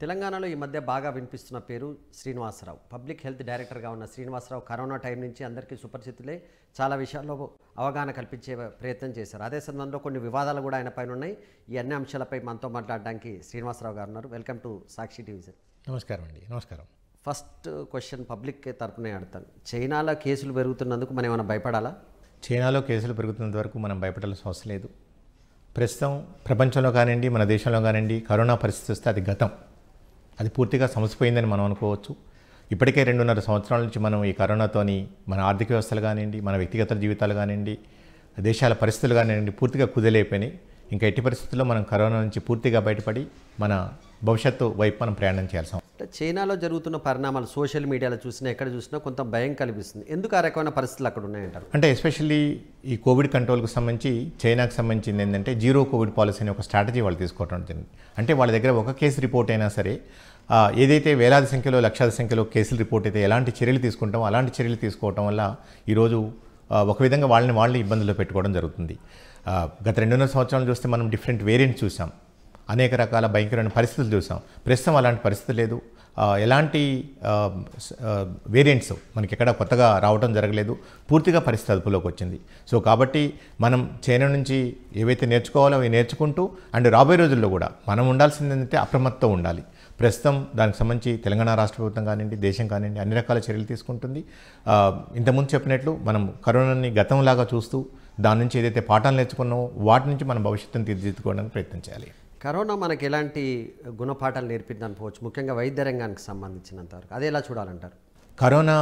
తెలంగాణలో ఈ మధ్య బాగా వినిపిస్తున్న పేరు శ్రీనివాసరావు పబ్లిక్ హెల్త్ డైరెక్టర్గా ఉన్న శ్రీనివాసరావు కరోనా టైం నుంచి అందరికీ సుపరిచితులే చాలా విషయాల్లో అవగాహన కల్పించే ప్రయత్నం చేశారు అదే సందర్భంలో కొన్ని వివాదాలు కూడా ఆయన పైన ఉన్నాయి ఈ అన్ని అంశాలపై మనతో మాట్లాడడానికి శ్రీనివాసరావు గారు ఉన్నారు వెల్కమ్ టు సాక్షి డివిజన్ నమస్కారం అండి నమస్కారం ఫస్ట్ క్వశ్చన్ పబ్లిక్ తరపునే అడతాను చైనాలో కేసులు పెరుగుతున్నందుకు మనం ఏమైనా భయపడాలా చైనాలో కేసులు పెరుగుతున్నంత వరకు మనం భయపడాల్సిన అవసరం లేదు ప్రస్తుతం ప్రపంచంలో కానివ్వండి మన దేశంలో కానివ్వండి కరోనా పరిస్థితి వస్తే అది గతం అది పూర్తిగా సమసిపోయిందని మనం అనుకోవచ్చు ఇప్పటికే రెండున్నర సంవత్సరాల నుంచి మనం ఈ కరోనాతోని మన ఆర్థిక వ్యవస్థలు కానివ్వండి మన వ్యక్తిగత జీవితాలు కానివ్వండి దేశాల పరిస్థితులు కానివ్వండి పూర్తిగా కుదిలైపోయినాయి ఇంకా ఎట్టి పరిస్థితుల్లో మనం కరోనా నుంచి పూర్తిగా బయటపడి మన భవిష్యత్తు వైపు మనం ప్రయాణం చేయాల్సి అంటే చైనాలో జరుగుతున్న పరిణామాలు సోషల్ మీడియాలో చూసినా ఎక్కడ చూసినా కొంత భయం కల్పిస్తుంది ఎందుకు ఆ రకమైన పరిస్థితులు అక్కడ ఉన్నాయంటారు అంటే ఎస్పెషల్లీ ఈ కోవిడ్ కంట్రోల్కి సంబంధించి చైనాకి సంబంధించింది ఏంటంటే జీరో కోవిడ్ పాలసీ అనే ఒక స్ట్రాటజీ వాళ్ళు తీసుకోవడం జరిగింది అంటే వాళ్ళ దగ్గర ఒక కేసు రిపోర్ట్ అయినా సరే ఆ, ఏదైతే వేలాది సంఖ్యలో లక్షల సంఖ్యలో కేసులు రిపోర్ట్ అయితే ఎలాంటి చర్యలు తీసుకుంటామో అలాంటి చర్యలు తీసుకోవటం వల్ల ఈరోజు ఆ, ఒక విధంగా వాళ్ళని వాళ్ళని ఇబ్బందుల్లో పెట్టుకోవడం జరుగుతుంది ఆ, గత రెండున్నర సంవత్సరాలు చూస్తే మనం డిఫరెంట్ వేరియంట్స్ చూసాం అనేక రకాల భయంకరమైన పరిస్థితులు చూసాం ప్రస్తుతం అలాంటి పరిస్థితి లేదు ఆ, ఎలాంటి వేరియంట్స్ మనకి ఎక్కడ కొత్తగా రావడం జరగలేదు పూర్తిగా పరిస్థితి అదుపులోకి వచ్చింది సో కాబట్టి మనం చైనా నుంచి ఏవైతే నేర్చుకోవాలో అవి నేర్చుకుంటూ అండ్ రాబోయే రోజుల్లో కూడా మనం ఉండాల్సింది ఏంటంటే అప్రమత్తం ఉండాలి ప్రస్తుతం దానికి సంబంధించి తెలంగాణ రాష్ట్ర ప్రభుత్వం కానివ్వండి దేశం కానివ్వండి అన్ని రకాల చర్యలు తీసుకుంటుంది ఆ, ఇంతకుముందు చెప్పినట్లు మనం కరోనాని గతంలాగా చూస్తూ దాని నుంచి ఏదైతే పాఠాలు నేర్చుకున్నామో వాటి నుంచి మనం భవిష్యత్తును తీర్చిదిద్దుకోవడానికి ప్రయత్నం చేయాలి కరోనా మనకి ఎలాంటి గుణపాఠాలు నేర్పింది అనుకోవచ్చు ముఖ్యంగా వైద్య రంగానికి సంబంధించినంత వరకు అదే ఎలా చూడాలంటారు కరోనా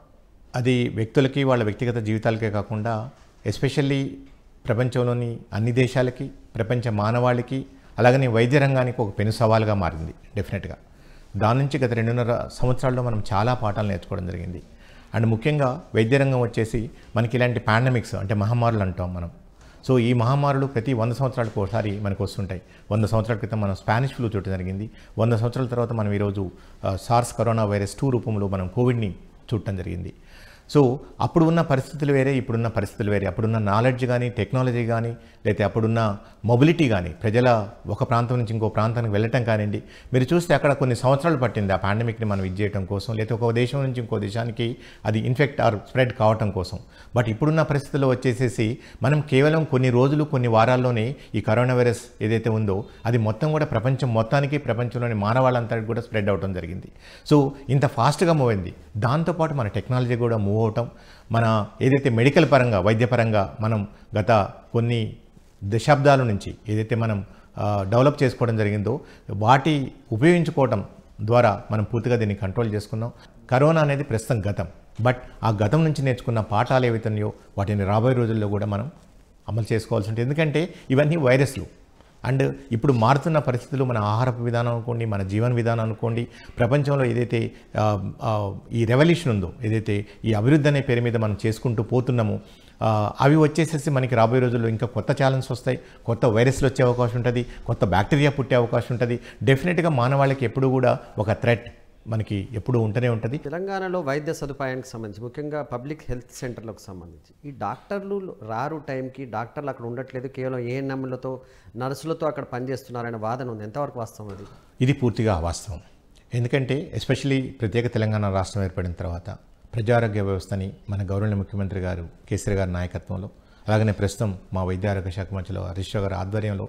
అది వ్యక్తులకి వాళ్ళ వ్యక్తిగత జీవితాలకే కాకుండా ఎస్పెషల్లీ ప్రపంచంలోని అన్ని దేశాలకి ప్రపంచ మానవాళికి అలాగనే వైద్య రంగానికి ఒక పెను సవాలుగా మారింది డెఫినెట్గా దాని నుంచి గత రెండున్నర సంవత్సరాల్లో మనం చాలా పాఠాలు నేర్చుకోవడం జరిగింది అండ్ ముఖ్యంగా వైద్య రంగం వచ్చేసి మనకి ఇలాంటి పాండమిక్స్ అంటే మహమ్మారులు అంటాం మనం సో ఈ మహమ్మారులు ప్రతి వంద సంవత్సరాలకు ఒకసారి మనకు వస్తుంటాయి వంద సంవత్సరాల క్రితం మనం స్పానిష్ ఫ్లూ చూడటం జరిగింది వంద సంవత్సరాల తర్వాత మనం ఈరోజు ఆ, సార్స్ కరోనా వైరస్ టూ రూపంలో మనం కోవిడ్ని చూడటం జరిగింది సో అప్పుడు ఉన్న పరిస్థితులు వేరే ఇప్పుడున్న పరిస్థితులు వేరే అప్పుడున్న నాలెడ్జ్ కానీ టెక్నాలజీ కానీ లేకపోతే అప్పుడున్న మొబిలిటీ కానీ ప్రజల ఒక ప్రాంతం నుంచి ఇంకో ప్రాంతానికి వెళ్ళటం కానివ్వండి మీరు చూస్తే అక్కడ కొన్ని సంవత్సరాలు పట్టింది ఆ పాండమిక్ని మనం ఇది చేయడం కోసం లేకపోతే ఒక దేశం నుంచి ఇంకో దేశానికి అది ఇన్ఫెక్ట్ ఆర్ స్ప్రెడ్ కావటం కోసం బట్ ఇప్పుడున్న పరిస్థితుల్లో వచ్చేసేసి మనం కేవలం కొన్ని రోజులు కొన్ని వారాల్లోనే ఈ కరోనా వైరస్ ఏదైతే ఉందో అది మొత్తం కూడా ప్రపంచం మొత్తానికి ప్రపంచంలోని మానవాళ్ళంతటికి కూడా స్ప్రెడ్ అవడం జరిగింది సో ఇంత ఫాస్ట్గా మూవ్ అయింది దాంతోపాటు మన టెక్నాలజీ కూడా మూవ్ అవటం మన ఏదైతే మెడికల్ పరంగా వైద్యపరంగా మనం గత కొన్ని దశాబ్దాల నుంచి ఏదైతే మనం ఆ, డెవలప్ చేసుకోవడం జరిగిందో వాటి ఉపయోగించుకోవడం ద్వారా మనం పూర్తిగా దీన్ని కంట్రోల్ చేసుకున్నాం కరోనా అనేది ప్రస్తుతం గతం బట్ ఆ గతం నుంచి నేర్చుకున్న పాఠాలు ఏవైతే ఉన్నాయో వాటిని రాబోయే రోజుల్లో కూడా మనం అమలు చేసుకోవాల్సి ఉంటుంది ఎందుకంటే ఇవన్నీ వైరస్లు అండ్ ఇప్పుడు మారుతున్న పరిస్థితులు మన ఆహారపు విధానం అనుకోండి మన జీవన విధానం అనుకోండి ప్రపంచంలో ఏదైతే ఆ, ఆ, ఈ రెవల్యూషన్ ఉందో ఏదైతే ఈ అభివృద్ధి అనే పేరు మీద మనం చేసుకుంటూ పోతున్నామో ఆ, అవి వచ్చేసేసి మనకి రాబోయే రోజుల్లో ఇంకా కొత్త ఛాలెంజ్ వస్తాయి కొత్త వైరస్లు వచ్చే అవకాశం ఉంటుంది కొత్త బ్యాక్టీరియా పుట్టే అవకాశం ఉంటుంది డెఫినెట్గా మానవాళికి ఎప్పుడు కూడా ఒక థ్రెట్ మనకి ఎప్పుడూ ఉంటూనే ఉంటుంది తెలంగాణలో వైద్య సదుపాయానికి సంబంధించి ముఖ్యంగా పబ్లిక్ హెల్త్ సెంటర్లకు సంబంధించి ఈ డాక్టర్లు రారు టైంకి డాక్టర్లు అక్కడ ఉండట్లేదు కేవలం ఏఎన్ఎంలతో నర్సులతో అక్కడ పనిచేస్తున్నారనే వాదన ఉంది ఎంతవరకు వాస్తవం అది ఇది పూర్తిగా వాస్తవం ఎందుకంటే ఎస్పెషలీ ప్రత్యేక తెలంగాణ రాష్ట్రం ఏర్పడిన తర్వాత ప్రజారోగ్య వ్యవస్థని మన గౌరవ ముఖ్యమంత్రి గారు కేసీఆర్ గారి నాయకత్వంలో అలాగనే ప్రస్తుతం మా వైద్య ఆరోగ్య శాఖ మంత్రులు హరీష్ రావు గారి ఆధ్వర్యంలో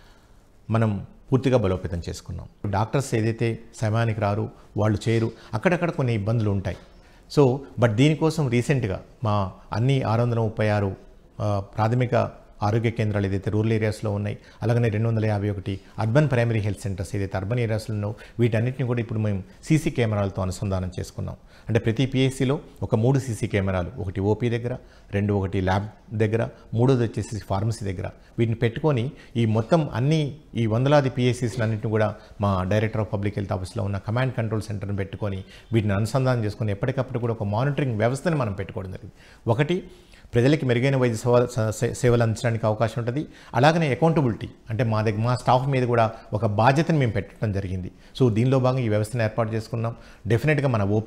మనం పూర్తిగా బలోపేతం చేసుకున్నాం డాక్టర్స్ ఏదైతే సమయానికి రారు వాళ్ళు చేయరు అక్కడక్కడ కొన్ని ఇబ్బందులు ఉంటాయి సో బట్ దీనికోసం రీసెంట్గా మా అన్ని ఆరు వందల ముప్పై ఆరు ఆ, ప్రాథమిక ఆరోగ్య కేంద్రాలు ఏదైతే రూరల్ ఏరియాస్లో ఉన్నాయి అలాగనే రెండు వందల యాభై ఒకటి అర్బన్ ప్రైమరీ హెల్త్ సెంటర్స్ ఏదైతే అర్బన్ ఏరియాస్లో ఉన్నాయో వీటన్నిటిని కూడా ఇప్పుడు మేము సీసీ కెమెరాలతో అనుసంధానం చేసుకున్నాం అంటే ప్రతి పిఎస్సిలో ఒక మూడు సీసీ కెమెరాలు ఒకటి ఓపీ దగ్గర రెండు ఒకటి ల్యాబ్ దగ్గర మూడోది వచ్చేసి ఫార్మసీ దగ్గర వీటిని పెట్టుకొని ఈ మొత్తం అన్ని ఈ వందలాది పిఎస్సీస్ని అన్నింటిని కూడా మా డైరెక్టర్ ఆఫ్ పబ్లిక్ హెల్త్ ఆఫీస్లో ఉన్న కమాండ్ కంట్రోల్ సెంటర్ని పెట్టుకొని వీటిని అనుసంధానం చేసుకొని ఎప్పటికప్పుడు కూడా ఒక మానిటరింగ్ వ్యవస్థని మనం పెట్టుకోవడం జరిగింది ఒకటి ప్రజలకి మెరుగైన వైద్య సేవ సే- సేవలు అందించడానికి అవకాశం ఉంటుంది అలాగనే అకౌంటబిలిటీ అంటే మా దగ్గర మా స్టాఫ్ మీద కూడా ఒక బాధ్యతను మేము పెట్టడం జరిగింది సో దీనిలో భాగంగా ఈ వ్యవస్థను ఏర్పాటు చేసుకున్నాం డెఫినెట్గా మన ఓపీ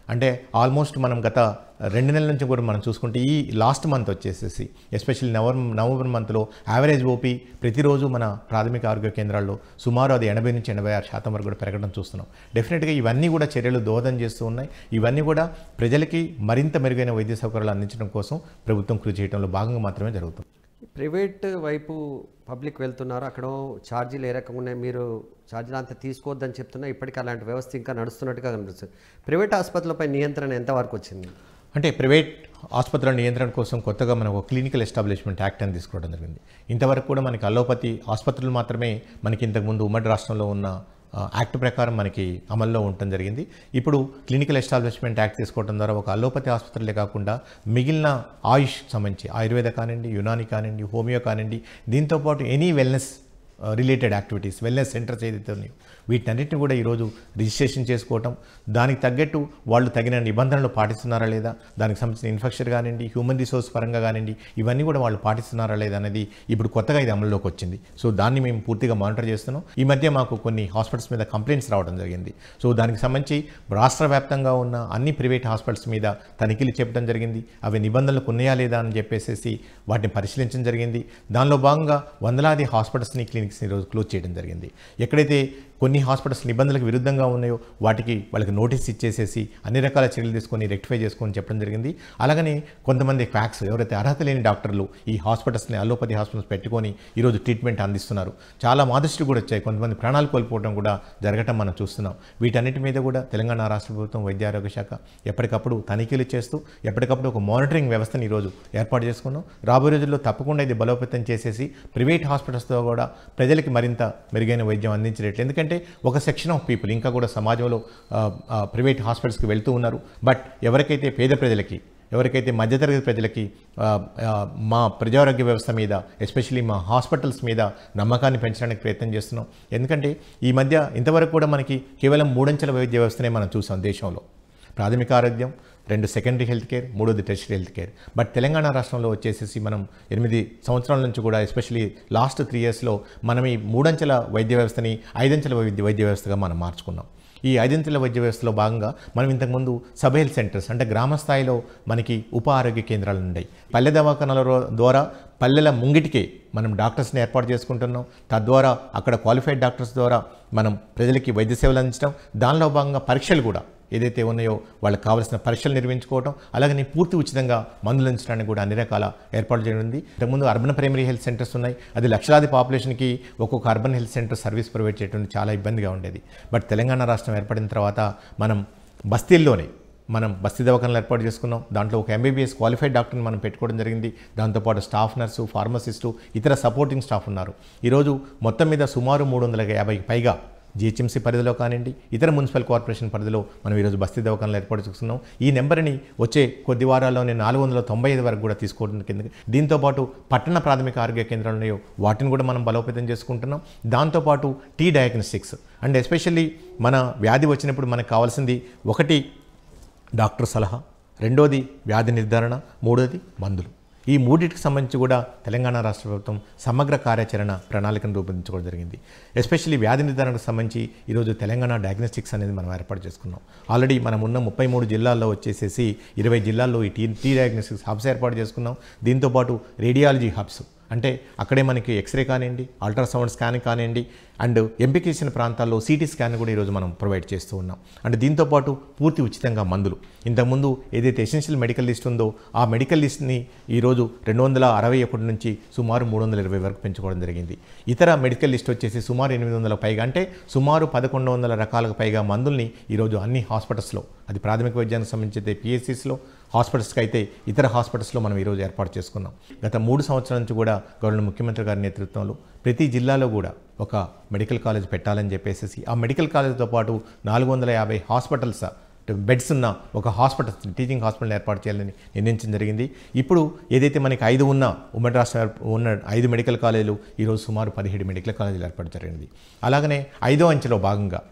అంటే ఆల్మోస్ట్ మనం గత రెండు నెలల నుంచి కూడా మనం చూసుకుంటే ఈ లాస్ట్ మంత్ వచ్చేసేసి ఎస్పెషల్లీ నవంబర్ నవంబర్ మంత్లో యావరేజ్ ఓపీ ప్రతిరోజు మన ప్రాథమిక ఆరోగ్య కేంద్రాల్లో సుమారు అది ఎనభై నుంచి ఎనభై ఆరు శాతం వరకు కూడా పెరగడం చూస్తున్నాం డెఫినెట్గా ఇవన్నీ కూడా చర్యలు దోహదం చేస్తూ ఉన్నాయి ఇవన్నీ కూడా ప్రజలకి మరింత మెరుగైన వైద్య సౌకర్యాలు అందించడం కోసం ప్రభుత్వం కృషి చేయడంలో భాగంగా మాత్రమే జరుగుతుంది ప్రైవేట్ వైపు పబ్లిక్ వెళ్తున్నారు అక్కడ ఛార్జీలు ఏ రకంగా ఉన్నాయి మీరు ఛార్జీలు అంత తీసుకోవద్దని చెప్తున్నా ఇప్పటికీ అలాంటి వ్యవస్థ ఇంకా నడుస్తున్నట్టుగా కనిపిస్తుంది ప్రైవేట్ ఆసుపత్రులపై నియంత్రణ ఎంతవరకు వచ్చింది అంటే ప్రైవేట్ ఆసుపత్రుల నియంత్రణ కోసం కొత్తగా మనం ఒక క్లినికల్ ఎస్టాబ్లిష్మెంట్ యాక్ట్ అని తీసుకోవడం జరిగింది ఇంతవరకు కూడా మనకి అలోపతి ఆసుపత్రులు మాత్రమే మనకి ఇంతకుముందు ఉమ్మడి రాష్ట్రంలో ఉన్న ఆ, యాక్ట్ ప్రకారం మనకి అమల్లో ఉండటం జరిగింది ఇప్పుడు క్లినికల్ ఎస్టాబ్లిష్మెంట్ యాక్ట్ తీసుకోవడం ద్వారా ఒక అలోపతి ఆసుపత్రులే కాకుండా మిగిలిన ఆయుష్ సంబంధించి ఆయుర్వేద కానివ్వండి యునాని కానివ్వండి హోమియో కానివ్వండి దీంతోపాటు any wellness related activities wellness centers ఏదైతే ఉన్నాయో వీటన్నిటిని కూడా ఈరోజు రిజిస్ట్రేషన్ చేసుకోవటం దానికి తగ్గట్టు వాళ్ళు తగిన నిబంధనలు పాటిస్తున్నారా లేదా దానికి సంబంధించిన ఇన్ఫెక్షన్ కానివ్వండి హ్యూమన్ రిసోర్స్ పరంగా కానివ్వండి ఇవన్నీ కూడా వాళ్ళు పాటిస్తున్నారా లేదా అనేది ఇప్పుడు కొత్తగా ఇది అమల్లోకి వచ్చింది సో దాన్ని మేము పూర్తిగా మానిటర్ చేస్తున్నాం ఈ మధ్య మాకు కొన్ని హాస్పిటల్స్ మీద కంప్లైంట్స్ రావడం జరిగింది సో దానికి సంబంధించి రాష్ట్ర వ్యాప్తంగా ఉన్న అన్ని ప్రైవేట్ హాస్పిటల్స్ మీద తనిఖీలు చెప్పడం జరిగింది అవి నిబంధనలకు ఉన్నాయా లేదా అని చెప్పేసి వాటిని పరిశీలించడం జరిగింది దానిలో భాగంగా వందలాది హాస్పిటల్స్ని క్లినిక్స్ని ఈరోజు క్లోజ్ చేయడం జరిగింది ఎక్కడైతే కొన్ని హాస్పిటల్స్ నిబంధనలకు విరుద్ధంగా ఉన్నాయో వాటికి వాళ్ళకి నోటీస్ ఇచ్చేసేసి అన్ని రకాల చర్యలు తీసుకొని రెక్టిఫై చేసుకొని చెప్పడం జరిగింది అలాగనే కొంతమంది ఫ్యాక్స్ ఎవరైతే అర్హత లేని డాక్టర్లు ఈ హాస్పిటల్స్ని అలోపతి హాస్పిటల్స్ పెట్టుకొని ఈరోజు ట్రీట్మెంట్ అందిస్తున్నారు చాలా మాదృష్టి కూడా వచ్చాయి కొంతమంది ప్రాణాలు కోల్పోవడం కూడా జరగటం మనం చూస్తున్నాం వీటన్నిటి మీద కూడా తెలంగాణ రాష్ట్ర ప్రభుత్వం వైద్య ఆరోగ్య శాఖ ఎప్పటికప్పుడు తనిఖీలు చేస్తూ ఎప్పటికప్పుడు ఒక మానిటరింగ్ వ్యవస్థని ఈరోజు ఏర్పాటు చేసుకున్నాం రాబోయే రోజుల్లో తప్పకుండా ఇది బలోపేతం చేసేసి ప్రైవేట్ హాస్పిటల్స్తో కూడా ప్రజలకి మరింత మెరుగైన వైద్యం అందించేటట్లు ఎందుకంటే ఒక సెక్షన్ ఆఫ్ పీపుల్ ఇంకా కూడా సమాజంలో ఆ, ఆ, ప్రైవేట్ హాస్పిటల్స్కి వెళ్తూ ఉన్నారు బట్ ఎవరికైతే పేద ప్రజలకి ఎవరికైతే మధ్యతరగతి ప్రజలకి ఆ, ఆ, మా ప్రజారోగ్య వ్యవస్థ మీద ఎస్పెషల్లీ మా హాస్పిటల్స్ మీద నమ్మకాన్ని పెంచడానికి ప్రయత్నం చేస్తున్నాం ఎందుకంటే ఈ మధ్య ఇంతవరకు కూడా మనకి కేవలం మూడంచెల వైద్య వ్యవస్థనే మనం చూసాం దేశంలో ప్రాథమిక ఆరోగ్యం రెండు సెకండరీ హెల్త్ కేర్ మూడోది tertiary health care but Telangana రాష్ట్రంలో వచ్చేసేసి మనం ఎనిమిది సంవత్సరాల నుంచి కూడా ఎస్పెషల్లీ లాస్ట్ త్రీ ఇయర్స్లో మనం ఈ మూడంచెల వైద్య వ్యవస్థని ఐదంచెల వైద్య వైద్య వ్యవస్థగా మనం మార్చుకున్నాం ఈ ఐదంచెల వైద్య వ్యవస్థలో భాగంగా మనం ఇంతకుముందు సబ్ హెల్త్ సెంటర్స్ అంటే గ్రామ స్థాయిలో మనకి ఉప ఆరోగ్య కేంద్రాలు ఉన్నాయి పల్లె దవాఖానాల రో- ద్వారా పల్లెల ముంగిటికే మనం డాక్టర్స్ని ఏర్పాటు చేసుకుంటున్నాం తద్వారా అక్కడ క్వాలిఫైడ్ డాక్టర్స్ ద్వారా మనం ప్రజలకి వైద్య సేవలు అందించడం దానిలో భాగంగా పరీక్షలు కూడా ఏదైతే ఉన్నాయో వాళ్ళకి కావాల్సిన పరీక్షలు నిర్వహించుకోవడం అలాగే పూర్తి ఉచితంగా మందులు అందించడానికి కూడా అన్ని రకాల ఏర్పాట్లు చేయడం ఉంది ఇంతకుముందు అర్బన్ ప్రైమరీ హెల్త్ సెంటర్స్ ఉన్నాయి అది లక్షలాది పాపులేషన్కి ఒక్కొక్క urban health center service provide చేయడం చాలా ఇబ్బందిగా ఉండేది బట్ తెలంగాణ రాష్ట్రం ఏర్పడిన తర్వాత మనం బస్తీల్లోనే మనం బస్తీ దవాఖానలు ఏర్పాటు చేసుకున్నాం దాంట్లో ఒక ఎంబీబీఎస్ క్వాలిఫైడ్ డాక్టర్ని మనం పెట్టుకోవడం జరిగింది దాంతోపాటు స్టాఫ్ నర్సు ఫార్మసిస్టు ఇతర సపోర్టింగ్ స్టాఫ్ ఉన్నారు ఈరోజు మొత్తం మీద సుమారు మూడు వందల యాభైకి పైగా జిహెచ్ఎంసీ పరిధిలో కానివ్వండి ఇతర మున్సిపల్ కార్పొరేషన్ పరిధిలో మనం ఈరోజు బస్తీ దవాఖానలు ఏర్పాటు చేసుకున్నాం ఈ నెంబర్ని వచ్చే కొద్ది వారాల్లోనే నాలుగు వందల తొంభై ఐదు వరకు కూడా తీసుకోవడం కింద దీంతోపాటు పట్టణ ప్రాథమిక ఆరోగ్య కేంద్రాలు ఉన్నాయో వాటిని కూడా మనం బలోపేతం చేసుకుంటున్నాం దాంతోపాటు టీ డయాగ్నోస్టిక్స్ అండ్ ఎస్పెషల్లీ మన వ్యాధి వచ్చినప్పుడు మనకు కావాల్సింది ఒకటి డాక్టర్ సలహా రెండోది వ్యాధి నిర్ధారణ మూడోది మందులు ఈ మూడింటికి సంబంధించి కూడా తెలంగాణ రాష్ట్ర ప్రభుత్వం సమగ్ర కార్యాచరణ ప్రణాళికను రూపొందించుకోవడం జరిగింది ఎస్పెషల్లీ వ్యాధి నిర్ధారణకు సంబంధించి ఈరోజు తెలంగాణ డయాగ్నోస్టిక్స్ అనేది మనం ఏర్పాటు చేసుకున్నాం ఆల్రెడీ మనం ఉన్న ముప్పై మూడు జిల్లాల్లో వచ్చేసేసి ఇరవై జిల్లాల్లో ఈ టీ టీ డయాగ్నోస్టిక్స్ హబ్స్ ఏర్పాటు చేసుకున్నాం దీంతోపాటు రేడియాలజీ హబ్స్ అంటే అక్కడే మనకి ఎక్స్రే కానివ్వండి అల్ట్రాసౌండ్ స్కాన్ కానివ్వండి అండ్ ఎంపిక చేసిన ప్రాంతాల్లో సిటీ స్కాన్ కూడా ఈరోజు మనం ప్రొవైడ్ చేస్తూ ఉన్నాం అంటే దీంతోపాటు పూర్తి ఉచితంగా మందులు ఇంతకుముందు ఏదైతే ఎసెన్షియల్ మెడికల్ లిస్ట్ ఉందో ఆ మెడికల్ లిస్ట్ని ఈరోజు రెండు వందల అరవై ఒకటి నుంచి సుమారు మూడు వందల ఇరవై వరకు పెంచుకోవడం జరిగింది ఇతర మెడికల్ లిస్ట్ వచ్చేసి సుమారు ఎనిమిది వందల పైగా అంటే సుమారు పదకొండు వందల రకాలకు పైగా మందుల్ని ఈరోజు అన్ని హాస్పిటల్స్లో అది ప్రాథమిక వైద్యానికి సంబంధించి పిఎస్సిస్లో హాస్పిటల్స్కి అయితే ఇతర హాస్పిటల్స్లో మనం ఈరోజు ఏర్పాటు చేసుకున్నాం గత మూడు సంవత్సరాల నుంచి కూడా గవర్నర్ ముఖ్యమంత్రి గారి నేతృత్వంలో ప్రతి జిల్లాలో కూడా ఒక మెడికల్ కాలేజ్ పెట్టాలని చెప్పేసి ఆ మెడికల్ కాలేజ్తో పాటు నాలుగు వందల యాభై హాస్పిటల్స్ బెడ్స్ ఉన్న ఒక హాస్పిటల్ టీచింగ్ హాస్పిటల్ ఏర్పాటు చేయాలని నిర్ణయించడం జరిగింది ఇప్పుడు ఏదైతే మనకి ఐదు ఉన్న ఉమ్మడి రాష్ట్ర ఉన్న ఐదు మెడికల్ కాలేజీలు ఈరోజు సుమారు పదిహేడు మెడికల్ కాలేజీలు ఏర్పాటు జరిగింది అలాగనే ఐదో అంచెలో భాగంగా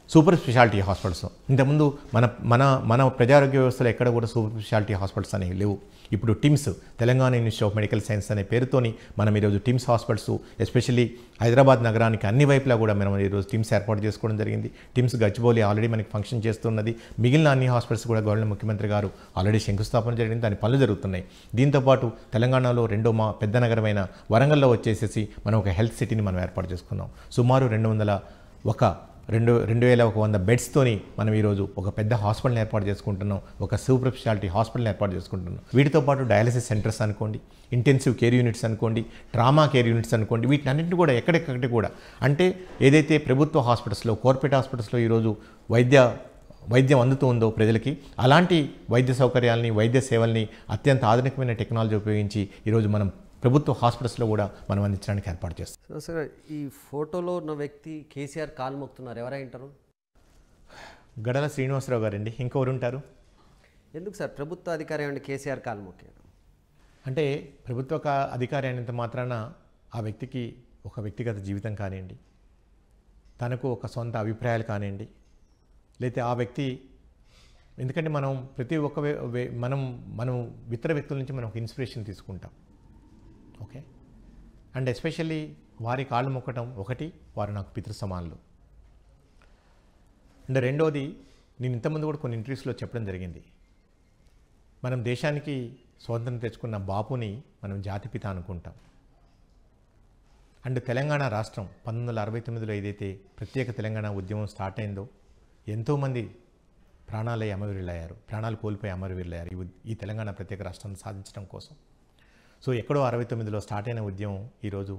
సూపర్ స్పెషాలిటీ హాస్పిటల్స్ ఇంతకుముందు మన మన మన ప్రజారోగ్య వ్యవస్థలో ఎక్కడ కూడా సూపర్ స్పెషాలిటీ హాస్పిటల్స్ అనేవి లేవు ఇప్పుడు TIMS Telangana institute of medical science అనే పేరుతోని మనం ఈరోజు టిమ్స్ హాస్పిటల్స్ ఎస్పెషల్లీ హైదరాబాద్ నగరానికి అన్ని వైపులా కూడా మనం ఈరోజు టిమ్స్ ఏర్పాటు చేసుకోవడం జరిగింది టిమ్స్ గచ్చిబౌలి ఆల్రెడీ మనకి ఫంక్షన్ చేస్తున్నది మిగిలిన అన్ని హాస్పిటల్స్ కూడా గవర్నమెంట్ ముఖ్యమంత్రి గారు ఆల్రెడీ శంకుస్థాపన జరిగింది దాని పనులు జరుగుతున్నాయి దీంతోపాటు తెలంగాణలో రెండో మా పెద్ద నగరమైన వరంగల్లో వచ్చేసేసి మనం ఒక హెల్త్ సిటీని మనం ఏర్పాటు చేసుకున్నాం సుమారు రెండు వందల ఒక రెండు రెండు వేల ఒక వంద బెడ్స్తోని మనం ఈరోజు ఒక పెద్ద హాస్పిటల్ ఏర్పాటు చేసుకుంటున్నాం ఒక సూపర్ స్పెషాలిటీ హాస్పిటల్ ఏర్పాటు చేసుకుంటున్నాం వీటితో పాటు డయాలసిస్ సెంటర్స్ అనుకోండి ఇంటెన్సివ్ కేర్ యూనిట్స్ అనుకోండి ట్రామా కేర్ యూనిట్స్ అనుకోండి వీటినన్నింటినీ కూడా ఎక్కడెక్కడి కూడా అంటే ఏదైతే ప్రభుత్వ హాస్పిటల్స్లో కార్పొరేట్ హాస్పిటల్స్లో ఈరోజు వైద్య వైద్యం అందుతూ ఉందో ప్రజలకి అలాంటి వైద్య సౌకర్యాలని వైద్య సేవల్ని అత్యంత ఆధునికమైన టెక్నాలజీ ఉపయోగించి ఈరోజు మనం ప్రభుత్వ హాస్పిటల్స్లో కూడా మనం అందించడానికి ఏర్పాటు చేస్తాం సో సార్ ఈ ఫోటోలో ఉన్న వ్యక్తి కేసీఆర్ కాలు మొక్కుతున్నారు ఎవరై ఉంటారు గడల శ్రీనివాసరావు గారండి ఇంకెవరు ఉంటారు ఎందుకు సార్ ప్రభుత్వ అధికారి ఏమంటే కేసీఆర్ కాలు మొక్కారు అంటే ప్రభుత్వ కా- అధికారి అయినంత మాత్రాన ఆ వ్యక్తికి ఒక వ్యక్తిగత జీవితం కానివ్వండి తనకు ఒక సొంత అభిప్రాయాలు కానివ్వండి లేకపోతే ఆ వ్యక్తి ఎందుకంటే మనం ప్రతి ఒక్క వే- వే- మనం మనం ఇతర వ్యక్తుల నుంచి మనం ఒక ఇన్స్పిరేషన్ తీసుకుంటాం ఓకే అండ్ ఎస్పెషల్లీ వారి కాళ్ళు మొక్కటం ఒకటి వారు నాకు పితృ సమానులు అండ్ రెండోది నేను ఇంతకుముందు కూడా కొన్ని ఇంటర్వ్యూస్లో చెప్పడం జరిగింది మనం దేశానికి స్వాతంత్రం తెచ్చుకున్న బాపుని మనం జాతిపిత అనుకుంటాం అండ్ తెలంగాణ రాష్ట్రం పంతొమ్మిది వందల అరవై తొమ్మిదిలో ఏదైతే ప్రత్యేక తెలంగాణ ఉద్యమం స్టార్ట్ అయిందో ఎంతోమంది ప్రాణాలై అమరవీరులయ్యారు ప్రాణాలు కోల్పోయి అమరవీరులయ్యారు ఈ ఉద్- ఈ తెలంగాణ ప్రత్యేక రాష్ట్రాన్ని సాధించడం కోసం సో ఎక్కడో అరవై తొమ్మిదిలో స్టార్ట్ అయిన ఉద్యమం ఈరోజు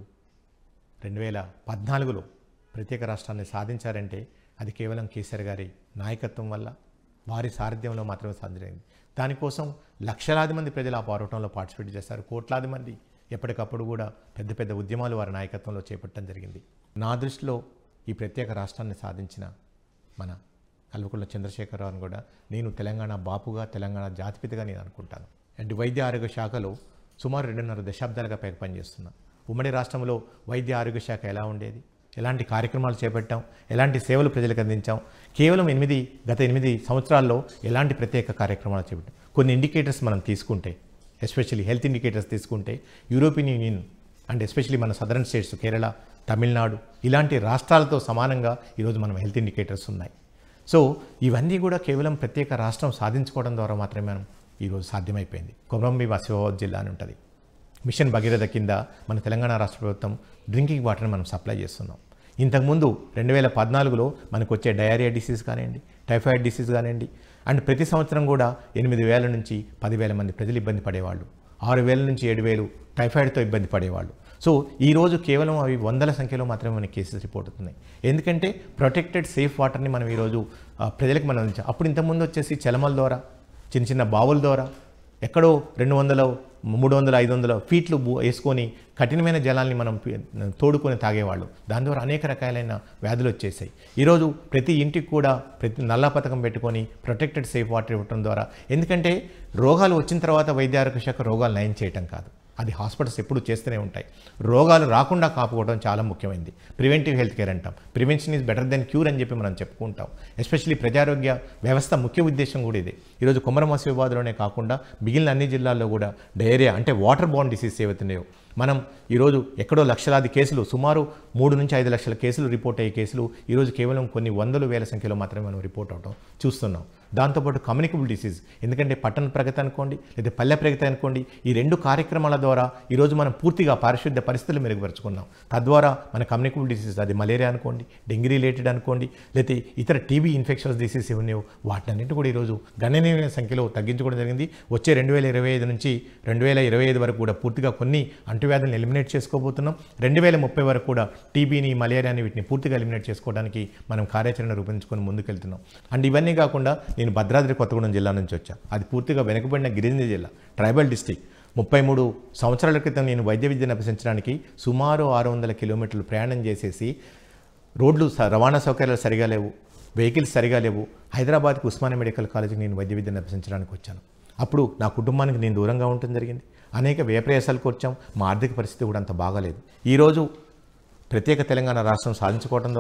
రెండు వేల పద్నాలుగులో ప్రత్యేక రాష్ట్రాన్ని సాధించారంటే అది కేవలం కేసీఆర్ గారి నాయకత్వం వల్ల వారి సారథ్యంలో మాత్రమే సాధ్యమైంది దానికోసం లక్షలాది మంది ప్రజలు ఆ పోరాటంలో పార్టిసిపేట్ చేశారు కోట్లాది మంది ఎప్పటికప్పుడు కూడా పెద్ద పెద్ద ఉద్యమాలు వారి నాయకత్వంలో చేపట్టడం జరిగింది నా దృష్టిలో ఈ ప్రత్యేక రాష్ట్రాన్ని సాధించిన మన కల్వకుంట్ల చంద్రశేఖరరావుని కూడా నేను తెలంగాణ బాపుగా తెలంగాణ జాతిపితగా నేను అనుకుంటాను అండ్ వైద్య ఆరోగ్య శాఖలో సుమారు రెండున్నర దశాబ్దాలుగా పైకి పనిచేస్తున్నా ఉమ్మడి రాష్ట్రంలో వైద్య ఆరోగ్య శాఖ ఎలా ఉండేది ఎలాంటి కార్యక్రమాలు చేపట్టాం ఎలాంటి సేవలు ప్రజలకు అందించాం కేవలం ఎనిమిది గత ఎనిమిది సంవత్సరాల్లో ఎలాంటి ప్రత్యేక కార్యక్రమాలు చేపట్టాం కొన్ని ఇండికేటర్స్ మనం తీసుకుంటే ఎస్పెషల్లీ హెల్త్ ఇండికేటర్స్ తీసుకుంటే యూరోపియన్ యూనియన్ అండ్ ఎస్పెషల్లీ మన సదరన్ స్టేట్స్ కేరళ తమిళనాడు ఇలాంటి రాష్ట్రాలతో సమానంగా ఈరోజు మనం హెల్త్ ఇండికేటర్స్ ఉన్నాయి సో ఇవన్నీ కూడా కేవలం ప్రత్యేక రాష్ట్రం సాధించుకోవడం ద్వారా మాత్రమే మనం ఈరోజు సాధ్యమైపోయింది కొమరంబి వాసిఫాబాద్ జిల్లా అని ఉంటుంది మిషన్ భగీరథ కింద మన తెలంగాణ రాష్ట్ర ప్రభుత్వం డ్రింకింగ్ వాటర్ని మనం సప్లై చేస్తున్నాం ఇంతకుముందు రెండు వేల పద్నాలుగులో మనకు వచ్చే డయేరియా డిసీజ్ కానివ్వండి టైఫాయిడ్ డిసీజ్ కానివ్వండి అండ్ ప్రతి సంవత్సరం కూడా ఎనిమిది వేల నుంచి పదివేల మంది ప్రజలు ఇబ్బంది పడేవాళ్ళు ఆరు వేల నుంచి ఏడు వేలు టైఫాయిడ్తో ఇబ్బంది పడేవాళ్ళు సో ఈరోజు కేవలం అవి వందల సంఖ్యలో మాత్రమే మనకి కేసెస్ రిపోర్ట్ అవుతున్నాయి ఎందుకంటే ప్రొటెక్టెడ్ సేఫ్ వాటర్ని మనం ఈరోజు ఆ, ప్రజలకు మనం అందించాం అప్పుడు ఇంతకుముందు వచ్చేసి చలమల ద్వారా చిన్న చిన్న బావుల ద్వారా ఎక్కడో రెండు వందల మూడు వందల ఐదు వందల ఫీట్లు బు- వేసుకొని కఠినమైన జలాల్ని మనం పి- తోడుకొని తాగేవాళ్ళు దాని ద్వారా అనేక రకాలైన వ్యాధులు వచ్చేసాయి ఈరోజు ప్రతి ఇంటికి కూడా ప్రతి నల్ల పథకం పెట్టుకొని ప్రొటెక్టెడ్ సేఫ్ వాటర్ ఇవ్వడం ద్వారా ఎందుకంటే రోగాలు వచ్చిన తర్వాత వైద్య ఆరోగ్య శాఖ రోగాలు నయం చేయటం కాదు అది హాస్పిటల్స్ ఎప్పుడు చేస్తూనే ఉంటాయి రోగాలు రాకుండా కాపాడుకోవడం చాలా ముఖ్యమైనది ప్రివెంటివ్ హెల్త్ కేర్ అంటాం prevention is better then cure అని చెప్పి మనం చెప్పుకుంటాం ఎస్పెషల్లీ ప్రజారోగ్య వ్యవస్థ ముఖ్య ఉద్దేశం కూడా ఇదే ఈరోజు కుమరమసిబాద్లోనే కాకుండా మిగిలిన అన్ని జిల్లాల్లో కూడా డయేరియా అంటే వాటర్ బాండ్ డిసీజ్ ఏవైతున్నాయో మనం ఈరోజు ఎక్కడో లక్షలాది కేసులు సుమారు మూడు నుంచి ఐదు లక్షల కేసులు రిపోర్ట్ అయ్యే కేసులు ఈరోజు కేవలం కొన్ని వందలు వేల సంఖ్యలో మాత్రమే మనం రిపోర్ట్ అవడం చూస్తున్నాం దాంతోపాటు కమ్యూనికబుల్ డిసీజ్ ఎందుకంటే పట్టణ ప్రగతి అనుకోండి లేదా పల్లె ప్రగతి అనుకోండి ఈ రెండు కార్యక్రమాల ద్వారా ఈరోజు మనం పూర్తిగా పారిశుద్ధ్య పరిస్థితులు మెరుగుపరుచుకున్నాం తద్వారా మన కమ్యూనికబుల్ డిసీజ్ అది మలేరియా అనుకోండి డెంగ్యూ రిలేటెడ్ అనుకోండి లేకపోతే ఇతర టీబీ ఇన్ఫెక్షన్స్ డిసీజ్ ఉన్నాయో వాటినన్నింటి కూడా ఈరోజు గణనీయమైన సంఖ్యలో తగ్గించుకోవడం జరిగింది వచ్చే రెండు వేల ఇరవై ఐదు నుంచి రెండు వేల ఇరవై ఐదు వరకు కూడా పూర్తిగా కొన్ని అంటువ్యాధులను ఎలిమినేట్ చేసుకోబోతున్నాం రెండు వేల ముప్పై వరకు కూడా టీబీని మలేరియాని వీటిని పూర్తిగా ఎలిమినేట్ చేసుకోవడానికి మనం కార్యాచరణ రూపొందించుకొని ముందుకెళ్తున్నాం అండ్ ఇవన్నీ కాకుండా నేను భద్రాద్రి కొత్తగూడెం జిల్లా నుంచి వచ్చా అది పూర్తిగా వెనుకబడిన గిరిజన జిల్లా ట్రైబల్ డిస్టిక్ ముప్పై మూడు సంవత్సరాల క్రితం నేను వైద్య విద్యను అభ్యసించడానికి సుమారు ఆరు వందల కిలోమీటర్లు ప్రయాణం చేసేసి రోడ్లు స- రవాణా సౌకర్యాలు సరిగా లేవు వెహికల్స్ సరిగా లేవు హైదరాబాద్కి ఉస్మానియా మెడికల్ కాలేజీకి నేను వైద్య విద్యను అభ్యసించడానికి వచ్చాను అప్పుడు నా కుటుంబానికి నేను దూరంగా ఉండటం జరిగింది అనేక వ్యయప్రయాసాలకు వచ్చాం మా ఆర్థిక పరిస్థితి కూడా అంత బాగాలేదు ఈరోజు ప్రత్యేక తెలంగాణ రాష్ట్రం సాధించుకోవడం ద్వారా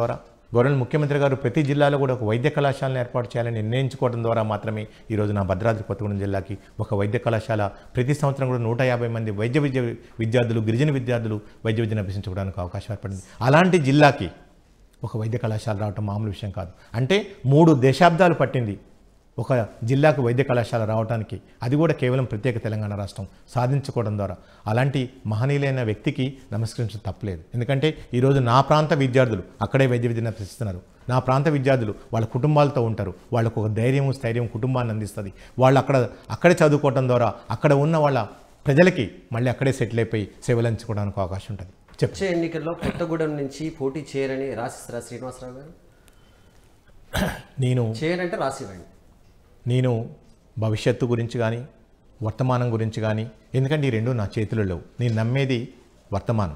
గౌరవ ముఖ్యమంత్రి గారు ప్రతి జిల్లాలో కూడా ఒక వైద్య కళాశాలను ఏర్పాటు చేయాలని నిర్ణయించుకోవడం ద్వారా మాత్రమే ఈరోజు నా భద్రాద్రి కొత్తగూడెం జిల్లాకి ఒక వైద్య కళాశాల ప్రతి సంవత్సరం కూడా నూట యాభై మంది వైద్య విద్య విద్యార్థులు గిరిజన విద్యార్థులు వైద్య విద్యను అభ్యసించుకోవడానికి అవకాశం ఏర్పడింది అలాంటి జిల్లాకి ఒక వైద్య కళాశాల రావటం మామూలు విషయం కాదు అంటే మూడు దశాబ్దాలు పట్టింది ఒక జిల్లాకు వైద్య కళాశాల రావడానికి అది కూడా కేవలం ప్రత్యేక తెలంగాణ రాష్ట్రం సాధించుకోవడం ద్వారా అలాంటి మహనీయులైన వ్యక్తికి నమస్కరించడం తప్పలేదు ఎందుకంటే ఈరోజు నా ప్రాంత విద్యార్థులు అక్కడే వైద్య విద్యను అభ్యసిస్తున్నారు నా ప్రాంత విద్యార్థులు వాళ్ళ కుటుంబాలతో ఉంటారు వాళ్ళకు ఒక ధైర్యం స్థైర్యం కుటుంబాన్ని అందిస్తుంది వాళ్ళు అక్కడ అక్కడే చదువుకోవడం ద్వారా అక్కడ ఉన్న వాళ్ళ ప్రజలకి మళ్ళీ అక్కడే సెటిల్ అయిపోయి సేవలు అందించుకోవడానికి అవకాశం ఉంటుంది చెప్పు వచ్చే ఎన్నికల్లో కొత్తగూడెం నుంచి పోటీ చేయరని రాసిస్తారా శ్రీనివాసరావు గారు నేను చేయరంటే రాసివ్వండి నేను భవిష్యత్తు గురించి కానీ వర్తమానం గురించి కానీ ఎందుకంటే ఈ రెండు నా చేతిలో లేవు నేను నమ్మేది వర్తమానం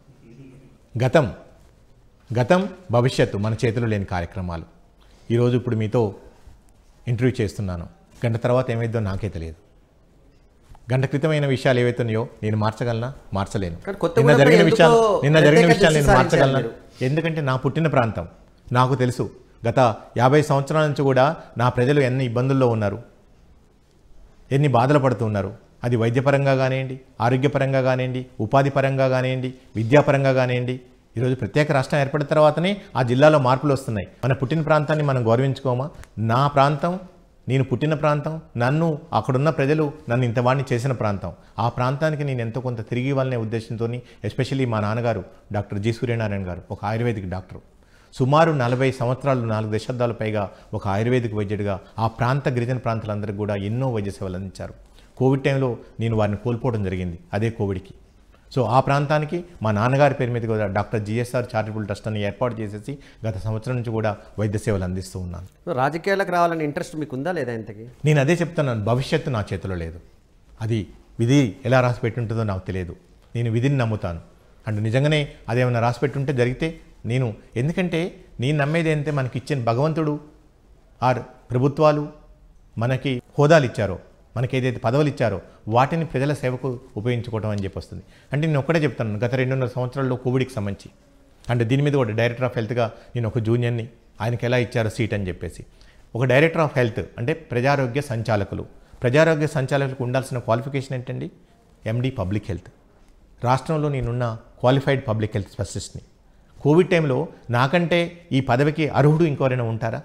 గతం గతం భవిష్యత్తు మన చేతిలో లేని కార్యక్రమాలు ఈరోజు ఇప్పుడు మీతో ఇంటర్వ్యూ చేస్తున్నాను గంట తర్వాత ఏమైందో నాకే తెలియదు గంట క్రితమైన విషయాలు ఏవైతున్నాయో నేను మార్చగలనా మార్చలేను కానీ కొత్త నిన్న ఊరిపై జరిగిన ఎందుకో విషయాలు నిన్న జరిగిన ప్రత్యేక విషయాలు నేను దృష్టి మార్చగలనా సారించారు ఎందుకంటే నా పుట్టిన ప్రాంతం నాకు తెలుసు గత యాభై సంవత్సరాల నుంచి కూడా నా ప్రజలు ఎన్ని ఇబ్బందుల్లో ఉన్నారు ఎన్ని బాధలు పడుతున్నారు అది వైద్యపరంగా కానివ్వండి ఆరోగ్యపరంగా కానివ్వండి ఉపాధి పరంగా కానివ్వండి విద్యాపరంగా కానివ్వండి ఈరోజు ప్రత్యేక రాష్ట్రం ఏర్పడిన తర్వాతనే ఆ జిల్లాలో మార్పులు వస్తున్నాయి మన పుట్టిన ప్రాంతాన్ని మనం గౌరవించుకోమా నా ప్రాంతం నేను పుట్టిన ప్రాంతం నన్ను అక్కడున్న ప్రజలు నన్ను ఇంతవాడిని చేసిన ప్రాంతం ఆ ప్రాంతానికి నేను ఎంతో కొంత తిరిగి ఇవ్వాలనే ఉద్దేశంతో ఎస్పెషల్లీ మా నాన్నగారు డాక్టర్ జి సూర్యనారాయణ గారు ఒక ఆయుర్వేదిక్ డాక్టర్ సుమారు నలభై సంవత్సరాలు నాలుగు దశాబ్దాల పైగా ఒక ఆయుర్వేదిక్ వైద్యుడిగా ఆ ప్రాంత గిరిజన ప్రాంతాలందరికీ కూడా ఎన్నో వైద్య సేవలు అందించారు కోవిడ్ టైంలో నేను వారిని కోల్పోవడం జరిగింది అదే కోవిడ్కి సో ఆ ప్రాంతానికి మా నాన్నగారి పేరు మీద కూడా డాక్టర్ జిఎస్ఆర్ చారిటబుల్ ట్రస్ట్ అని ఏర్పాటు చేసేసి గత సంవత్సరం నుంచి కూడా వైద్య సేవలు అందిస్తూ ఉన్నాను రాజకీయాలకు రావాలని ఇంట్రెస్ట్ మీకు ఉందా లేదా ఇంతకి నేను అదే చెప్తున్నాను భవిష్యత్తు నా చేతిలో లేదు అది విధి ఎలా రాసి పెట్టుంటుందో నాకు తెలియదు నేను విధిని నమ్ముతాను అండ్ నిజంగానే అదేమైనా రాసి పెట్టుంటే జరిగితే నేను ఎందుకంటే నేను నమ్మేది ఏంటంటే మనకి ఇచ్చిన భగవంతుడు ఆర్ ప్రభుత్వాలు మనకి హోదాలు ఇచ్చారో మనకి ఏదైతే పదవులు ఇచ్చారో వాటిని ప్రజల సేవకు ఉపయోగించుకోవడం అని చెప్పి వస్తుంది అంటే నేను ఒక్కటే చెప్తాను గత రెండున్నర సంవత్సరాల్లో కోవిడ్కి సంబంధించి అండ్ దీని మీద కూడా డైరెక్టర్ ఆఫ్ హెల్త్గా నేను ఒక జూనియర్ని ఆయనకి ఎలా ఇచ్చారో సీట్ అని చెప్పేసి ఒక డైరెక్టర్ ఆఫ్ హెల్త్ అంటే ప్రజారోగ్య సంచాలకులు ప్రజారోగ్య సంచాలకులకు ఉండాల్సిన క్వాలిఫికేషన్ ఏంటండి ఎండి పబ్లిక్ హెల్త్ రాష్ట్రంలో నేనున్న క్వాలిఫైడ్ పబ్లిక్ హెల్త్ స్పెషలిస్ట్ని కోవిడ్ టైంలో నాకంటే ఈ పదవికి అర్హుడు ఇంకెవరైనా ఉంటారా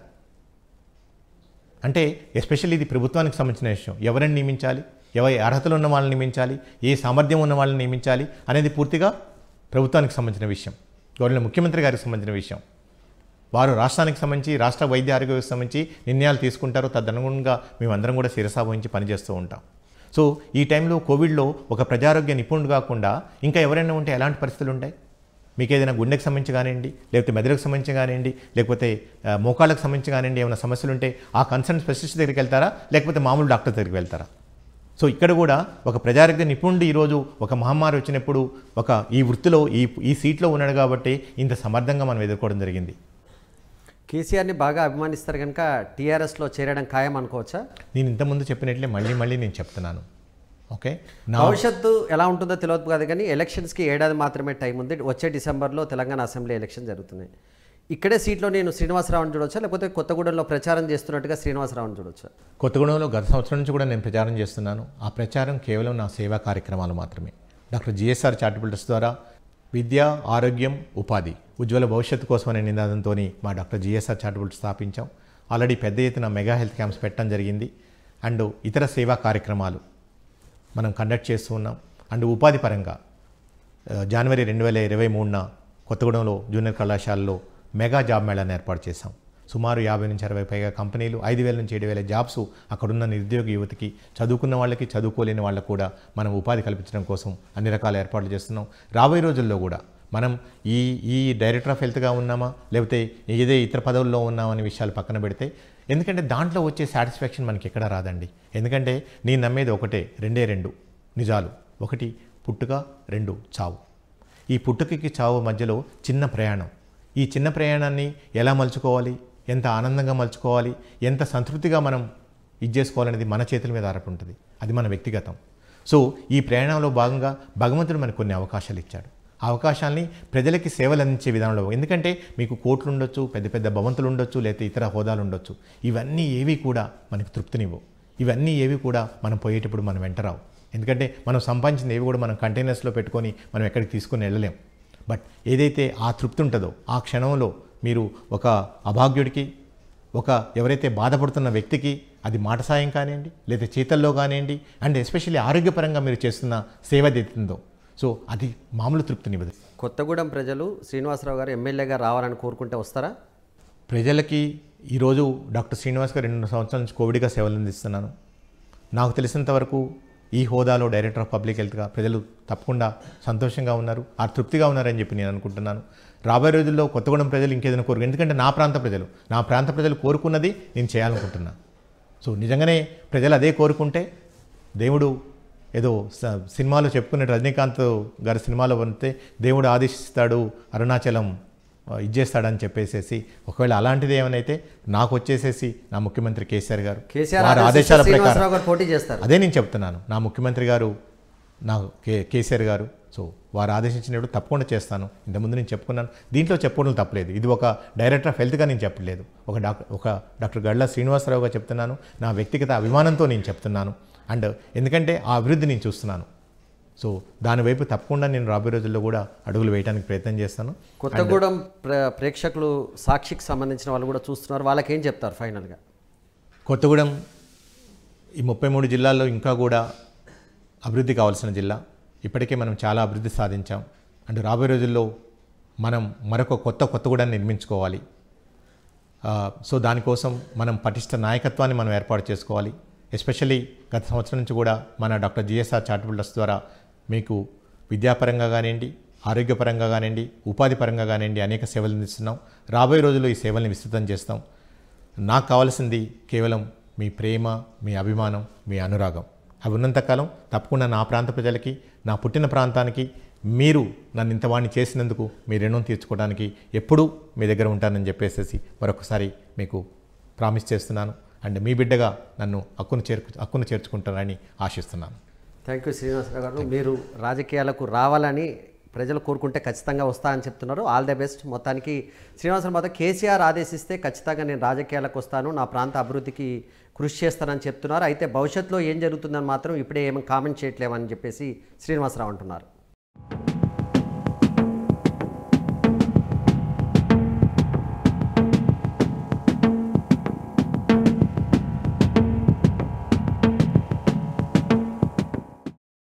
అంటే ఎస్పెషల్లీ ఇది ప్రభుత్వానికి సంబంధించిన విషయం ఎవరిని నియమించాలి ఎవరి అర్హతలు ఉన్న వాళ్ళని నియమించాలి ఏ సామర్థ్యం ఉన్న వాళ్ళని నియమించాలి అనేది పూర్తిగా ప్రభుత్వానికి సంబంధించిన విషయం గవర్నర్ ముఖ్యమంత్రి గారికి సంబంధించిన విషయం వారు రాష్ట్రానికి సంబంధించి రాష్ట్ర వైద్య ఆరోగ్య వ్యవస్థ సంబంధించి నిర్ణయాలు తీసుకుంటారు తదనుగుణంగా మేమందరం కూడా శిరసా వహించి పనిచేస్తూ ఉంటాం సో ఈ టైంలో కోవిడ్లో ఒక ప్రజారోగ్య నిపుణుడు కాకుండా ఇంకా ఎవరైనా ఉంటే ఎలాంటి పరిస్థితులు ఉంటాయి మీకు ఏదైనా గుండెకి సంబంధించి కానివ్వండి లేకపోతే మెదడుకు సంబంధించి కానివ్వండి లేకపోతే ఆ, మోకాళ్ళకు సంబంధించి కానివ్వండి ఏమైనా సమస్యలు ఉంటే ఆ కన్సర్న్ స్పెషలిస్ట్ దగ్గరికి వెళ్తారా లేకపోతే మామూలు డాక్టర్ దగ్గరికి వెళ్తారా సో ఇక్కడ కూడా ఒక ప్రజారోగ్య నిపుణుడు ఈరోజు ఒక మహమ్మారి వచ్చినప్పుడు ఒక ఈ వృత్తిలో ఈ ఈ సీట్లో ఉన్నాడు కాబట్టి ఇంత సమర్థంగా మనం ఎదుర్కోవడం జరిగింది కేసీఆర్ని బాగా అభిమానిస్తారు కనుక టీఆర్ఎస్లో చేరడం ఖాయం అనుకోవచ్చా నేను ఇంతకుముందు చెప్పినట్లే మళ్ళీ మళ్ళీ నేను చెప్తున్నాను ఓకే నా భవిష్యత్తు ఎలా ఉంటుందో తెలియదు కాదు కానీ ఎలక్షన్స్కి ఏడాది మాత్రమే టైం ఉంది వచ్చే డిసెంబర్లో తెలంగాణ అసెంబ్లీ ఎలక్షన్ జరుగుతున్నాయి ఇక్కడే సీట్లో నేను శ్రీనివాసరావుని చూడొచ్చా లేకపోతే కొత్తగూడెంలో ప్రచారం చేస్తున్నట్టుగా శ్రీనివాసరావుని చూడొచ్చా కొత్తగూడెంలో గత సంవత్సరం నుంచి కూడా నేను ప్రచారం చేస్తున్నాను ఆ ప్రచారం కేవలం నా సేవా కార్యక్రమాలు మాత్రమే డాక్టర్ జిఎస్ఆర్ చారిటబుల్ ట్రస్ట్ ద్వారా విద్య ఆరోగ్యం ఉపాధి ఉజ్వల భవిష్యత్తు కోసం అనే నినాదంతో మా డాక్టర్ జిఎస్ఆర్ చారిటబుల్ ట్రస్ట్ స్థాపించాం ఆల్రెడీ పెద్ద ఎత్తున మెగా హెల్త్ క్యాంప్స్ పెట్టడం జరిగింది అండ్ ఇతర సేవా కార్యక్రమాలు మనం కండక్ట్ చేస్తూ ఉన్నాం అండ్ ఉపాధి పరంగా ఆ, జనవరి రెండు వేల ఇరవై మూడున కొత్తగూడెంలో జూనియర్ కళాశాలలో మెగా జాబ్ మేళాను ఏర్పాటు చేశాం సుమారు యాభై నుంచి అరవై పైగా కంపెనీలు ఐదు వేల నుంచి ఏడు వేల జాబ్స్ అక్కడున్న నిరుద్యోగ యువతికి చదువుకున్న వాళ్ళకి చదువుకోలేని వాళ్ళకు కూడా మనం ఉపాధి కల్పించడం కోసం అన్ని రకాల ఏర్పాట్లు చేస్తున్నాం రాబోయే రోజుల్లో కూడా మనం ఈ ఈ డైరెక్టర్ ఆఫ్ హెల్త్గా ఉన్నామా లేకపోతే ఏదే ఇతర పదవుల్లో ఉన్నామా అనే విషయాలు పక్కన పెడితే ఎందుకంటే దాంట్లో వచ్చే సాటిస్ఫాక్షన్ మనకి ఎక్కడా రాదండి ఎందుకంటే నేను నమ్మేది ఒకటే రెండే రెండు నిజాలు ఒకటి పుట్టుక రెండు చావు ఈ పుట్టుకకి చావు మధ్యలో చిన్న ప్రయాణం ఈ చిన్న ప్రయాణాన్ని ఎలా మలుచుకోవాలి ఎంత ఆనందంగా మలుచుకోవాలి ఎంత సంతృప్తిగా మనం ఇది చేసుకోవాలనేది మన చేతుల మీద ఆధారపడి ఉంటుంది అది మన వ్యక్తిగతం సో ఈ ప్రయాణంలో భాగంగా భగవంతుడు మనకు కొన్ని అవకాశాలు ఇచ్చాడు ఆ అవకాశాన్ని ప్రజలకి సేవలు అందించే విధానంలో ఎందుకంటే మీకు కోట్లు ఉండొచ్చు పెద్ద పెద్ద భవంతులు ఉండొచ్చు లేకపోతే ఇతర హోదాలు ఉండొచ్చు ఇవన్నీ ఏవి కూడా మనకు తృప్తినివ్వవు ఇవన్నీ ఏవి కూడా మనం పోయేటప్పుడు మనం వెంటరావు ఎందుకంటే మనం సంపాదించిన ఏవి కూడా మనం కంటైనర్స్లో పెట్టుకొని మనం ఎక్కడికి తీసుకొని వెళ్ళలేం బట్ ఏదైతే ఆ తృప్తి ఉంటుందో ఆ క్షణంలో మీరు ఒక అభాగ్యుడికి ఒక ఎవరైతే బాధపడుతున్న వ్యక్తికి అది మాట సాయం కానివ్వండి లేదా చేతల్లో కానివ్వండి అండ్ ఎస్పెషల్లీ ఆరోగ్యపరంగా మీరు చేస్తున్న సేవ ఏదైతుందో సో అది మామూలు తృప్తినివ్వదు కొత్తగూడెం ప్రజలు శ్రీనివాసరావు గారు ఎమ్మెల్యేగా రావాలని కోరుకుంటే వస్తారా ప్రజలకి ఈరోజు డాక్టర్ శ్రీనివాస్ గారు రెండు సంవత్సరాల నుంచి కోవిడ్గా సేవలు అందిస్తున్నాను నాకు తెలిసినంత వరకు ఈ హోదాలో డైరెక్టర్ ఆఫ్ పబ్లిక్ హెల్త్గా ప్రజలు తప్పకుండా సంతోషంగా ఉన్నారు ఆ తృప్తిగా ఉన్నారని చెప్పి నేను అనుకుంటున్నాను రాబోయే రోజుల్లో కొత్తగూడెం ప్రజలు ఇంకేదైనా కోరుకు ఎందుకంటే నా ప్రాంత ప్రజలు నా ప్రాంత ప్రజలు కోరుకున్నది నేను చేయాలనుకుంటున్నాను సో నిజంగానే ప్రజలు అదే కోరుకుంటే దేవుడు ఏదో స- సినిమాలో చెప్పుకునే రజనీకాంత్ గారి సినిమాలో అంతే దేవుడు ఆదేశిస్తాడు అరుణాచలం ఆ, ఇచ్చేస్తాడని చెప్పేసేసి ఒకవేళ అలాంటిది ఏమైనా నాకు వచ్చేసేసి నా ముఖ్యమంత్రి కేసీఆర్ గారు కేసీఆర్ వారి ఆదేశిస్తే ఆదేశాల ప్రకారం శ్రీనివాసరావు గారు పోటీ చేస్తారు అదే నేను చెప్తున్నాను నా ముఖ్యమంత్రి గారు నా కే కేసీఆర్ గారు సో వారు ఆదేశించినప్పుడు తప్పకుండా చేస్తాను ఇంతకుముందు నేను చెప్పుకున్నాను దీంట్లో చెప్పుకోవడం తప్పలేదు ఇది ఒక డైరెక్టర్ ఆఫ్ హెల్త్గా నేను చెప్పలేదు ఒక డాక్టర్ ఒక డాక్టర్ గళ్ళ శ్రీనివాసరావుగా చెప్తున్నాను నా వ్యక్తిగత అభిమానంతో నేను చెప్తున్నాను అండ్ ఎందుకంటే ఆ అభివృద్ధి నేను చూస్తున్నాను సో దానివైపు తప్పకుండా నేను రాబోయే రోజుల్లో కూడా అడుగులు వేయడానికి ప్రయత్నం చేస్తాను కొత్తగూడెం ప్ర ప్రేక్షకులు సాక్షికి సంబంధించిన వాళ్ళు కూడా చూస్తున్నారు వాళ్ళకి ఏం చెప్తారు ఫైనల్గా కొత్తగూడెం ఈ ముప్పై మూడు జిల్లాల్లో ఇంకా కూడా అభివృద్ధి కావాల్సిన జిల్లా ఇప్పటికే మనం చాలా అభివృద్ధి సాధించాం అండ్ రాబోయే రోజుల్లో మనం మరొక కొత్త కొత్తగూడెం నిర్మించుకోవాలి ఆ, సో దానికోసం మనం పటిష్ట నాయకత్వాన్ని మనం ఏర్పాటు చేసుకోవాలి ఎస్పెషల్లీ గత సంవత్సరం నుంచి కూడా మన డాక్టర్ జిఎస్ఆర్ చారిటబుల్ ట్రస్ట్ ద్వారా మీకు విద్యాపరంగా కానివ్వండి ఆరోగ్యపరంగా కానివ్వండి ఉపాధి పరంగా కానివ్వండి అనేక సేవలు అందిస్తున్నాం రాబోయే రోజుల్లో ఈ సేవల్ని విస్తృతం చేస్తాం నాకు కావాల్సింది కేవలం మీ ప్రేమ మీ అభిమానం మీ అనురాగం అవి ఉన్నంతకాలం తప్పకుండా నా ప్రాంత ప్రజలకి నా పుట్టిన ప్రాంతానికి మీరు నన్ను ఇంతవాణ్ణి చేసినందుకు మీ రుణం తీర్చుకోవడానికి ఎప్పుడూ మీ దగ్గర ఉంటానని చెప్పేసేసి మరొకసారి మీకు ప్రామిస్ చేస్తున్నాను అండ్ మీ బిడ్డగా నన్ను హక్కును చేర్కు హక్కును చేర్చుకుంటానని ఆశిస్తున్నాను థ్యాంక్ యూ శ్రీనివాసరావు గారు మీరు రాజకీయాలకు రావాలని ప్రజలు కోరుకుంటే ఖచ్చితంగా వస్తా అని చెప్తున్నారు ఆల్ ది బెస్ట్ మొత్తానికి శ్రీనివాసరావు మాత్రం కేసీఆర్ ఆదేశిస్తే ఖచ్చితంగా నేను రాజకీయాలకు వస్తాను నా ప్రాంత అభివృద్ధికి కృషి చేస్తానని చెప్తున్నారు అయితే భవిష్యత్తులో ఏం జరుగుతుందని మాత్రం ఇప్పుడే ఏమి కామెంట్ చేయట్లేమని చెప్పేసి శ్రీనివాసరావు అంటున్నారు